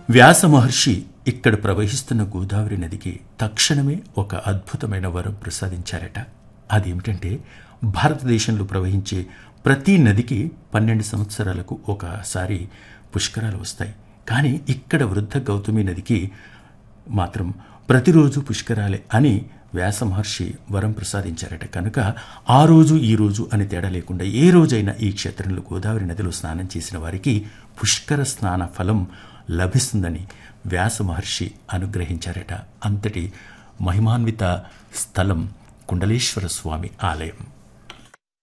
వ్యాస మహర్షి ఇక్కడ ప్రవహిస్తున్న గోదావరి నదికి తక్షణమే ఒక అద్భుతమైన వరం ప్రసాదించారట అదేమిటంటే భారతదేశంలో ప్రవహించే ప్రతి నదికి పన్నెండు సంవత్సరాలకు ఒకసారి పుష్కరాలు వస్తాయి కానీ ఇక్కడ వృద్ధ గౌతమి నదికి మాత్రం ప్రతిరోజు పుష్కరాలే అని వ్యాస మహర్షి వరం ప్రసాదించారట కనుక ఆ రోజు ఈ రోజు అని తేడా లేకుండా ఏ రోజైనా ఈ క్షేత్రంలో గోదావరి నదిలో స్నానం చేసిన వారికి పుష్కర స్నాన ఫలం లభిస్తుందని వ్యాస మహర్షి అనుగ్రహించారట అంతటి మహిమాన్విత స్థలం కుండలేశ్వర స్వామి ఆలయం